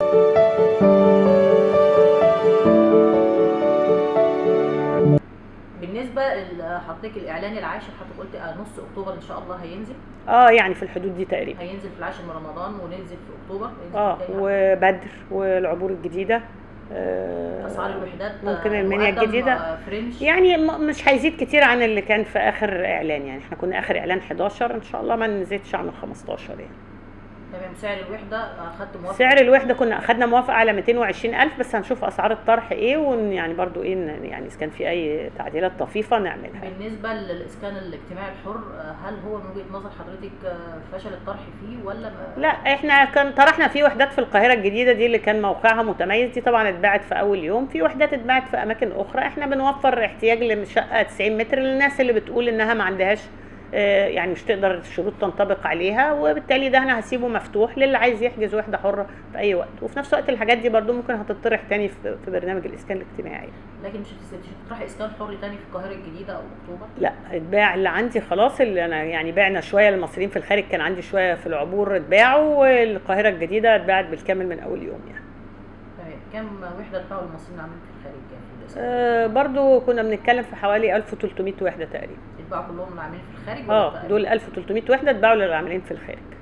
بالنسبه لحضرتك الاعلان العاشر حضرتك قلت آه، نص اكتوبر ان شاء الله هينزل اه يعني في الحدود دي تقريبا هينزل في العاشر من رمضان وننزل في اكتوبر هينزل اه في تاني وبدر والعبور الجديده آه، اسعار الوحدات ممكن آه، المنيا مقدم، الجديدة. آه، فرنش يعني م- مش هيزيد كتير عن اللي كان في اخر اعلان يعني احنا كنا اخر اعلان 11 ان شاء الله ما نزيدش عن ال 15 يعني تمام سعر الوحده اخدت موافقه سعر الوحده كنا اخدنا موافقه على 220 الف بس هنشوف اسعار الطرح ايه ون يعني برضو ايه ن- يعني اذا كان في اي تعديلات طفيفه نعملها بالنسبه للاسكان الاجتماعي الحر آه، هل هو من وجهه نظر حضرتك آه، فشل الطرح فيه ولا ما لا احنا كان طرحنا في وحدات في القاهره الجديده دي اللي كان موقعها متميز دي طبعا اتباعت في اول يوم في وحدات اتباعت في اماكن اخرى احنا بنوفر احتياج لشقه 90 متر للناس اللي بتقول انها ما عندهاش آه، يعني مش تقدر الشروط تنطبق عليها وبالتالي ده انا هسيبه مفتوح للي عايز يحجز وحده حره في اي وقت وفي نفس الوقت الحاجات دي برضو ممكن هتطرح تاني في في برنامج الاسكان الاجتماعي لكن مش هتس- مش هتطرحي اسكان حر تاني في القاهره الجديده او اكتوبر لا اتباع اللي عندي خلاص اللي انا يعني بعنا شويه للمصريين في الخارج كان عندي شويه في العبور اتباعوا والقاهره الجديده اتباعت بالكامل من اول يوم يعني تمام كم وحده اتباعوا المصريين عاملين في الخارج يعني في الاسكان آه برضو كنا بنتكلم في حوالي 1300 وحده تقريبا اتباعوا كلهم اللي عاملين في الخارج اه ولا دول 1300 وحده اتباعوا للعاملين في الخارج